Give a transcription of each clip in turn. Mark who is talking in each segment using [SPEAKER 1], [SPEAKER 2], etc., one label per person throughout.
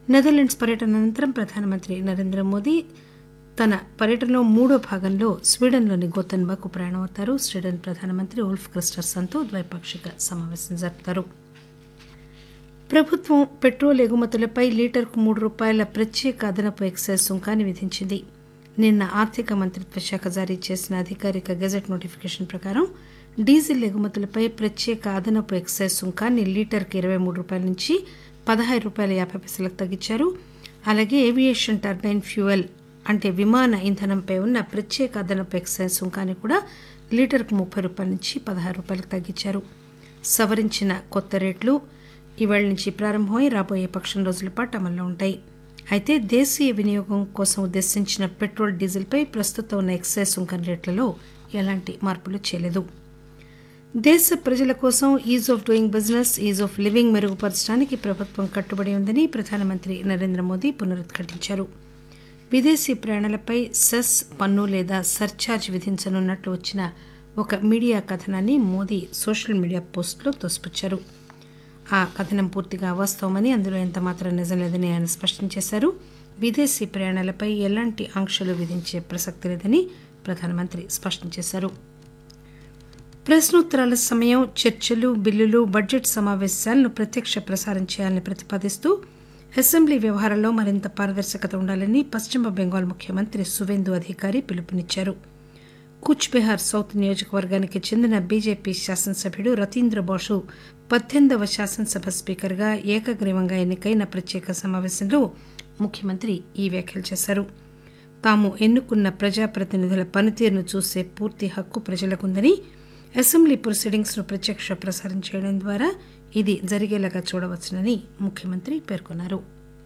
[SPEAKER 1] Netherlands పర్యటన అనంతరం ప్రధానమంత్రి నరేంద్ర మోదీ తన పర్యటనలో మూడో భాగంలో స్వీడన్లోని గోతన్బర్గ్ ప్రయాణం అవుతారు స్వీడన్ ప్రధానమంత్రి ఉల్ఫ్ క్రిస్టర్సన్తో ద్వైపాక్షిక సమావేశం జరుపుతారు ప్రభుత్వం పెట్రోల్ ఎగుమతులపై లీటర్కు మూడు రూపాయల ప్రత్యేక అదనపు ఎక్సైజ్ సుంకాన్ని విధించింది నిన్న ఆర్థిక మంత్రిత్వ శాఖ జారీ చేసిన అధికారిక గెజెట్ నోటిఫికేషన్ ప్రకారం డీజిల్ ఎగుమతులపై ప్రత్యేక అదనపు ఎక్సైజ్ సుంకాన్ని లీటర్కి ఇరవై మూడు రూపాయల నుంచి పదహారు రూపాయల యాభై పైసలకు తగ్గించారు అలాగే ఏవియేషన్ టర్బైన్ ఫ్యూయల్ అంటే విమాన ఇంధనంపై ఉన్న ప్రత్యేక అదనపు ఎక్సైజ్ సుంకాన్ని కూడా లీటర్కు ముప్పై రూపాయల నుంచి పదహారు రూపాయలకు తగ్గించారు సవరించిన కొత్త రేట్లు ఇవాళ నుంచి ప్రారంభమై రాబోయే పక్షం రోజుల పాటు అమల్లో ఉంటాయి అయితే దేశీయ వినియోగం కోసం ఉద్దేశించిన పెట్రోల్ డీజిల్పై ప్రస్తుతం ఉన్న ఎక్సైజ్ సుంకం రేట్లలో ఎలాంటి మార్పులు చేయలేదు దేశ ప్రజల కోసం ease of doing business ease of living మెరుగుపరచడానికి ప్రభుత్వం కట్టుబడి ఉందని ప్రధానమంత్రి నరేంద్ర మోదీ పునరుద్ఘాటించారు విదేశీ ప్రయాణాలపై సెస్ పన్ను లేదా సర్ఛార్జ్ విధించనున్నట్లు వచ్చిన ఒక మీడియా కథనాన్ని మోదీ సోషల్ మీడియా పోస్టులో తోసిపుచ్చారు ఆ కథనం పూర్తిగా అవాస్తవమని అందులో ఎంత మాత్రం నిజం లేదని ఆయన స్పష్టం చేశారు విదేశీ ప్రయాణాలపై ఎలాంటి ఆంక్షలు విధించే ప్రసక్తి లేదని ప్రధానమంత్రి స్పష్టం చేశారు ప్రశ్నోత్తరాల సమయం చర్చలు బిల్లులు బడ్జెట్ సమావేశాలను ప్రత్యక్ష ప్రసారం చేయాలని ప్రతిపాదిస్తూ అసెంబ్లీ వ్యవహారాల్లో మరింత పారదర్శకత ఉండాలని పశ్చిమ బెంగాల్ ముఖ్యమంత్రి సువేందు అధికారి పిలుపునిచ్చారు కూచ్ బెహార్ సౌత్ నియోజకవర్గానికి చెందిన బీజేపీ శాసనసభ్యుడు రతీంద్ర బాసు పద్దెనిమిదవ శాసనసభ స్పీకర్గా ఏకగ్రీవంగా ఎన్నికైన ప్రత్యేక సమావేశంలో ముఖ్యమంత్రి ఈ వ్యాఖ్యలు చేశారు తాము ఎన్నుకున్న ప్రజాప్రతినిధుల పనితీరును చూసే పూర్తి హక్కు ప్రజలకుందని అసెంబ్లీ ప్రొసీడింగ్స్ ను ప్రత్యక్ష ప్రసారం చేయడం ద్వారా ఇది జరిగేలాగా చూడవచ్చునని ముఖ్యమంత్రి పేర్కొన్నారు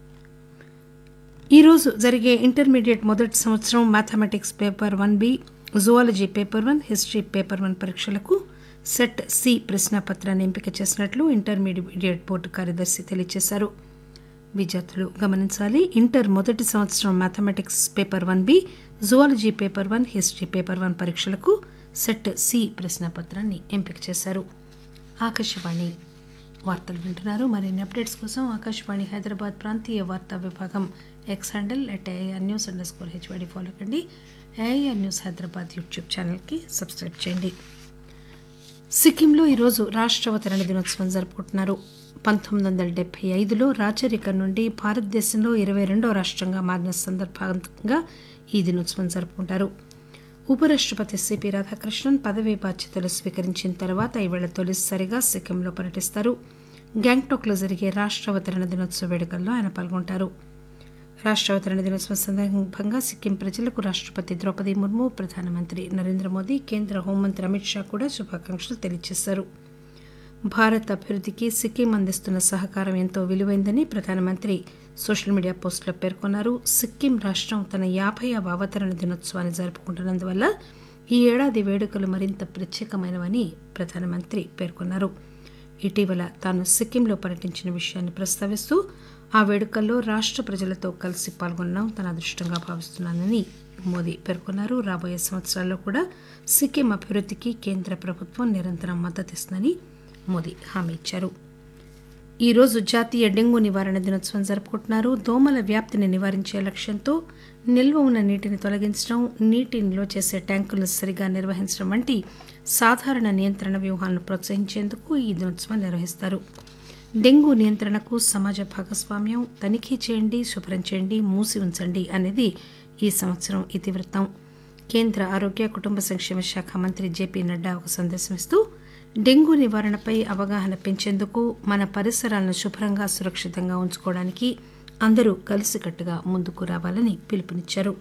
[SPEAKER 1] ఈరోజు జరిగే ఇంటర్మీడియట్ మొదటి సంవత్సరం mathematics paper one B zoology paper one history paper one పరీక్షలకు సెట్ సి ప్రశ్నాపత్రాన్ని ఎంపిక చేసినట్లు ఇంటర్మీడియట్ బోర్డు కార్యదర్శి తెలియజేశారు విద్యార్థులు గమనించాలి ఇంటర్ మొదటి సంవత్సరం mathematics paper one B zoology paper one history paper one పరీక్షలకు సెట్ సి ప్రశ్నాపత్రాన్ని ఎంపిక చేశారు ఆకాశవాణి వార్తలు వింటున్నారు మరిన్ని అప్డేట్స్ కోసం ఆకాశవాణి హైదరాబాద్ ప్రాంతీయ వార్తా విభాగం X handle at A I R news underscore H Y D follow కండి ఏఐఆర్ న్యూస్ హైదరాబాద్ యూట్యూబ్ ఛానల్కి సబ్స్క్రైబ్ చేయండి సిక్కింలో ఈరోజు రాష్ట్రావతరణ దినోత్సవం జరుపుకుంటున్నారు పంతొమ్మిది వందల డెబ్బై ఐదులో రాచరికం నుండి భారతదేశంలో ఇరవై రెండవ రాష్ట్రంగా మారిన సందర్భంగా ఈ దినోత్సవం జరుపుకుంటారు ఉపరాష్ట్రపతి సిపి రాధాకృష్ణన్ పదవీ బాధ్యతలు స్వీకరించిన తర్వాత ఈవేళ తొలిసారిగా సిక్కింలో పర్యటిస్తారు గ్యాంగ్టాక్లో జరిగే రాష్ట్రావతరణ దినోత్సవ వేడుకల్లో ఆయన పాల్గొంటారు రాష్ట్రావతరణ దినోత్సవం సందర్భంగా సిక్కిం ప్రజలకు రాష్ట్రపతి ద్రౌపది ముర్ము ప్రధానమంత్రి నరేంద్ర మోదీ కేంద్ర హోంమంత్రి అమిత్ షా కూడా శుభాకాంక్షలు తెలియజేశారు భారత్ అభివృద్ధికి సిక్కిం అందిస్తున్న సహకారం ఎంతో విలువైందని ప్రధానమంత్రి సోషల్ మీడియా పోస్టులో పేర్కొన్నారు సిక్కిం రాష్ట్రం తన యాభైవ అవతరణ దినోత్సవాన్ని జరుపుకుంటున్నందువల్ల ఈ ఏడాది వేడుకలు మరింత ప్రత్యేకమైనవని ప్రధానమంత్రి పేర్కొన్నారు ఇటీవల తాను సిక్కింలో పర్యటించిన విషయాన్ని ప్రస్తావిస్తూ ఆ వేడుకల్లో రాష్ట్ర ప్రజలతో కలిసి పాల్గొనడం తన అదృష్టంగా భావిస్తున్నానని మోదీ పేర్కొన్నారు రాబోయే సంవత్సరాల్లో కూడా సిక్కిం అభివృద్ధికి కేంద్ర ప్రభుత్వం నిరంతరం మద్దతిస్తుందని మోదీ హామీ ఇచ్చారు ఈరోజు జాతీయ డెంగూ నివారణ దినోత్సవం జరుపుకుంటున్నారు దోమల వ్యాప్తిని నివారించే లక్ష్యంతో నిల్వ ఉన్న నీటిని తొలగించడం నీటి నిల్వ చేసే ట్యాంకులను సరిగా నిర్వహించడం వంటి సాధారణ నియంత్రణ వ్యూహాలను ప్రోత్సహించేందుకు ఈ దినోత్సవం నిర్వహిస్తారు డెంగూ నియంత్రణకు సమాజ భాగస్వామ్యం తనిఖీ చేయండి శుభ్రం చేయండి మూసి ఉంచండి అనేది ఈ సంవత్సరం ఇతివృత్తం కేంద్ర ఆరోగ్య కుటుంబ సంక్షేమ శాఖ మంత్రి జేపీ నడ్డా ఒక సందేశం ఇస్తూ డెంగూ నివారణపై అవగాహన పెంచేందుకు మన పరిసరాలను శుభ్రంగా సురక్షితంగా ఉంచుకోవడానికి అందరూ కలిసికట్టుగా ముందుకు రావాలని పిలుపునిచ్చారు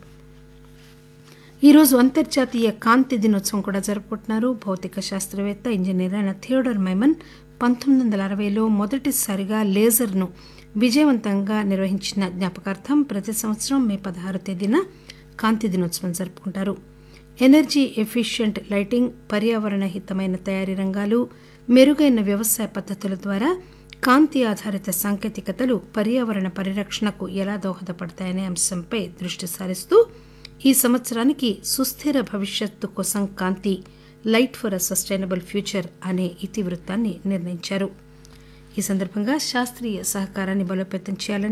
[SPEAKER 1] ఈరోజు అంతర్జాతీయ కాంతి దినోత్సవం కూడా జరుపుకుంటున్నారు భౌతిక శాస్త్రవేత్త ఇంజనీర్ అయిన థియోడర్ మైమన్ పంతొమ్మిది వందల అరవైలో మొదటిసారిగా లేజర్ను విజయవంతంగా నిర్వహించిన జ్ఞాపకార్థం ప్రతి సంవత్సరం మే పదహారు తేదీన కాంతి దినోత్సవం జరుపుకుంటారు ఎనర్జీ ఎఫిషియంట్ లైటింగ్ పర్యావరణ హితమైన తయారీ రంగాలు మెరుగైన వ్యవసాయ పద్ధతుల ద్వారా కాంతి ఆధారిత సాంకేతికతలు పర్యావరణ పరిరక్షణకు ఎలా దోహదపడతాయనే అంశంపై దృష్టి సారిస్తూ ఈ సంవత్సరానికి సుస్థిర భవిష్యత్తు కోసం కాంతి light for a sustainable future అనే ఇతివృత్తాన్ని నిర్ణయించారు ఈ సందర్భంగా శాస్త్రీయ సహకారాన్ని బలోపేతం చేయాలని